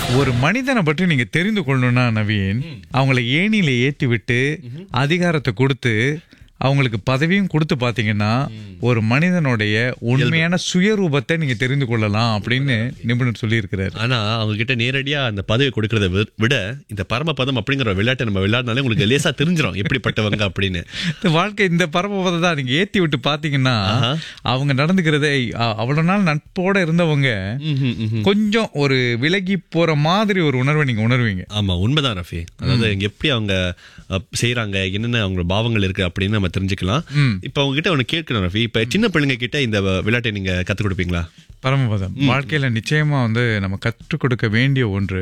ஒரு மனிதனை பற்றி நீங்க தெரிந்து கொள்ளணும்னா நவீன் அவங்கள ஏணியில ஏற்றி விட்டு அதிகாரத்தை கொடுத்து அவங்களுக்கு பதவியும் கொடுத்து பாத்தீங்கன்னா ஒரு மனிதனுடைய உண்மையான சுயரூபத்தை நீங்க தெரிந்து கொள்ளலாம் அப்படின்னு நிபுணர் சொல்லியிருக்கிறார் ஆனா அவங்க கிட்ட நேரடியா அந்த பதவி கொடுக்கறத வி- விட இந்த பரமபதம் அப்படிங்கிற ஒரு விளையாட்டை நம்ம விளையாடினாலே உங்களுக்கு லேசா தெரிஞ்சிடும் எப்படிப்பட்டவங்க அப்படின்னு இந்த வாழ்க்கை இந்த பரமபதை தான் நீங்க ஏத்தி விட்டு பாத்தீங்கன்னா அவங்க நடந்துக்கிறதை அ- அவ்வளவு நாள் நட்போட இருந்தவங்க ம்ஹும், ம்ஹும். கொஞ்சம் ஒரு விலகி போற மாதிரி ஒரு உணர்வை நீங்க உணர்வீங்க ஆமா உண்மைதான் ரஃபி அதாவது இங்க எப்படி அவங்க அஹ், செய்றாங்க என்னென்ன அவங்க பாவங்கள் இருக்கு அப்படின்னு நம்ம தெரிஞ்சுக்கலாம் இப்ப அவங்க கிட்ட ஒண்ணு கேட்கணும் ரஃபி இப்ப சின்ன பிள்ளைங்க கிட்ட இந்த வ- விளையாட்டை நீங்க கத்து கொடுப்பீங்களா பரமபதம் வாழ்க்கையில நிச்சயமா வந்து நம்ம கற்றுக் கொடுக்க வேண்டிய ஒன்று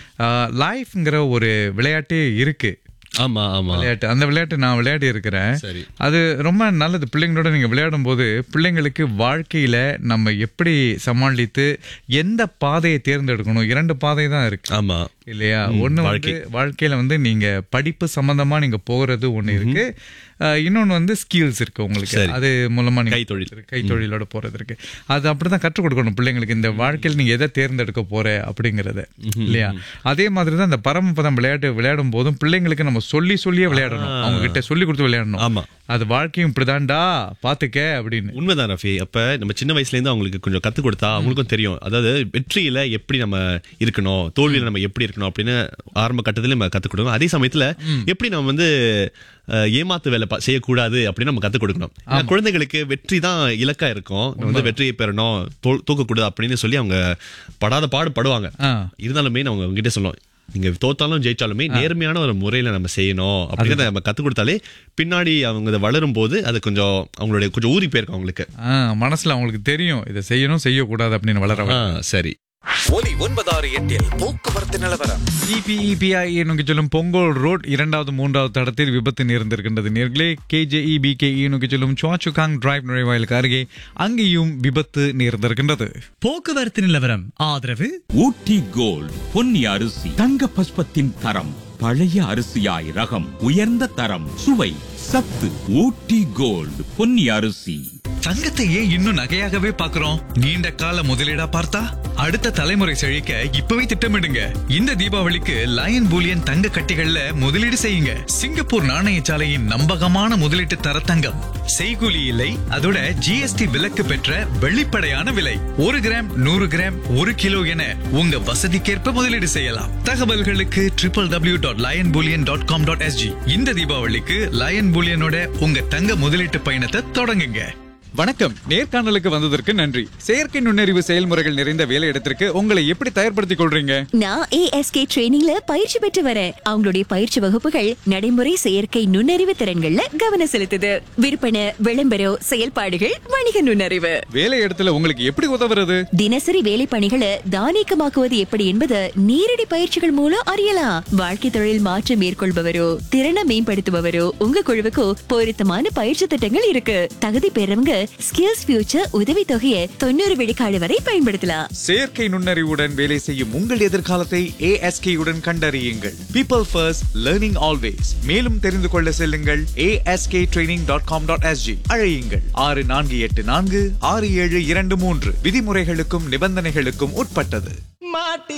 லைஃப்ங்கிற ஒரு விளையாட்டே இருக்கு ஆமா ஆமா விளையாட்டு அந்த விளையாட்டு நான் விளையாடி இருக்கிறேன் சரி அது ரொம்ப நல்லது பிள்ளைங்களோட நீங்க விளையாடும் போது பிள்ளைங்களுக்கு வாழ்க்கையில நம்ம எப்படி சமாளித்து எந்த பாதையை தேர்ந்தெடுக்கணும் இரண்டு பாதை தான் இருக்கு ஆமா இல்லையா ஒண்ணு வந்து வாழ்க்கையில வந்து நீங்க படிப்பு சம்பந்தமா நீங்க போகிறது ஒண்ணு இருக்கு அஹ், இன்னொன்னு வந்து ஸ்கில்ஸ் இருக்கு உங்களுக்கு அது மூலமா நீங்க கைத்தொழில். கைத்தொழிலோட போறது இருக்கு அது அப்படிதான் கற்றுக் கொடுக்கணும் பிள்ளைங்களுக்கு இந்த வாழ்க்கையில் நீங்க எதை தேர்ந்தெடுக்க போற அப்படிங்கறத இல்லையா அதே மாதிரி தான் இந்த பரமபதம் விளையாட்டு விளையாடும் போதும் பிள்ளைங்களுக்கு நம்ம சொல்லி சொல்லியே விளையாடணும் அவங்க கிட்ட சொல்லி கொடுத்து விளையாடணும் ஆமா அது வாழ்க்கையும் இப்படிதான்டா பாத்துக்க அப்படின்னு உண்மைதான் ரஃபி அப்ப நம்ம சின்ன வயசுல இருந்து அவங்களுக்கு கொஞ்சம் கத்து கொடுத்தா அவங்களுக்கும் தெரியும் அதாவது வெற்றியில எப்படி நம்ம இருக்கணும் தோல்வியில நம்ம எப்படி இருக்கணும் அப்படின்னு ஆரம்ப கட்டத்துல நம்ம கத்து கொடுக்கணும் அதே சமயத்துல எப்படி நம்ம வந்து அஹ், ஏமாத்து வேலை பா- செய்யக்கூடாது அப்படின்னு நம்ம கத்து கொடுக்கணும் ஏன்னா குழந்தைகளுக்கு வெற்றி தான் இலக்கா இருக்கும் நம்ம வந்து வெற்றியை பெறணும் தோ- தூக்கக்கூடாது அப்படின்னு சொல்லி அவங்க படாத பாடு படுவாங்க ஆ. இருந்தாலுமே நம்ம அவங்க கிட்ட சொல்லுவோம் நீங்க தோத்தாலும் ஜெயிச்சாலுமே நேர்மையான ஒரு முறையில நம்ம செய்யணும் அப்படிங்கறத நம்ம கத்து கொடுத்தாலே பின்னாடி அவங்க இதை வளரும் போது அது கொஞ்சம் அவங்களுடைய கொஞ்சம் ஊறி போயிருக்கும் அவங்களுக்கு ஆஹ் மனசுல அவங்களுக்கு தெரியும் இதை செய்யணும் செய்யக்கூடாது அப்படின்னு வளர ஆ, சரி ஒலி ஒன்பதாறு எட்டில் போக்குவரத்து நிலவரம் இபிஇபிஐ நோக்கி செல்லும் பொங்கல் ரோட் இரண்டாவது மூன்றாவது தடத்தில் விபத்து நேர்ந்திருக்கின்றது நேர்களே கேஜேஇ பிகேஇ நோக்கி செல்லும் சுவாச்சுகாங் டிரைவ் நுழைவாயிலுக்கு அருகே அங்கேயும் விபத்து நேர்ந்திருக்கின்றது போக்குவரத்து நிலவரம் ஆதரவு ஊட்டி கோல்ட் பொன்னி அரிசி தங்க பஸ்பத்தின் தரம் பழைய அரிசியாய் ரகம் உயர்ந்த தரம் சுவை சத்து ஊட்டி கோல்ட் பொன்னி அரிசி தங்கத்தை ஏன் இன்னும் நகையாகவே பார்க்கிறோம் நீண்ட கால முதலீடா பார்த்தா அடுத்த தலைமுறை செழிக்க இப்பவே திட்டமிடுங்க இந்த தீபாவளிக்கு லயன் பூலியன் தங்க கட்டிகள்ல முதலீடு செய்யுங்க சிங்கப்பூர் நாணயசாலையின் நம்பகமான முதலீட்டு தரத்தங்கம் செய்கூலி இல்லை அதோட ஜிஎஸ்டி விலக்கு பெற்ற வெளிப்படையான விலை ஒரு கிராம் நூறு கிராம் ஒரு கிலோ என உங்க வசதிக்கேற்ப முதலீடு செய்யலாம் தகவல்களுக்கு triple W dot lion bullion dot com dot SG இந்த தீபாவளிக்கு லயன் பூலியனோட உங்க தங்க முதலீட்டு பயணத்தை தொடங்குங்க வணக்கம் நேர்காணலுக்கு வந்ததற்கு நன்றி செயற்கை நுண்ணறிவு செயல்முறைகள் நிறைந்த வேலையிடத்திற்கு உங்களை எப்படி தயார்படுத்திக் கொள்றீங்க நான் ஏஎஸ்கே ட்ரெயினிங்ல பயிற்சி பெற்று வரேன் அவங்களுடைய பயிற்சி வகுப்புகள் நடைமுறை செயற்கை நுண்ணறிவு திறன்கள்ல கவனம் செலுத்துது விற்பனை விளம்பரம் செயல்பாடுகள் வணிக நுண்ணறிவு வேலையிடத்துல உங்களுக்கு எப்படி உதவுறது தினசரி வேலை பணிகளை தானியக்கமாக்குவது எப்படி என்பது நேரடி பயிற்சிகள் மூலம் அறியலாம் வாழ்க்கை தொழில் மாற்றம் மேற்கொள்பவரோ திறனை மேம்படுத்துபவரோ உங்க குழுவுக்கு பொருத்தமான பயிற்சி திட்டங்கள் இருக்கு தகுதி பெறவங்க ஸ்கில்ஸ் ஃபியூச்சர் உதவி தொகையை தொண்ணூறு விழுக்காடு வரை பயன்படுத்தலாம் செயற்கை நுண்ணறிவுடன் வேலை செய்யும் உங்கள் எதிர்காலத்தை ASK உடன் கண்டறியுங்கள் பீப்பிள் ஃபர்ஸ்ட் லேர்னிங் ஆல்வேஸ் மேலும் தெரிந்து கொள்ள செல்லுங்கள் ASK training dot com dot SG அழையுங்கள் ஆறு நான்கு எட்டு நான்கு ஆறு ஏழு இரண்டு மூன்று விதிமுறைகளுக்கும் நிபந்தனைகளுக்கும் உட்பட்டது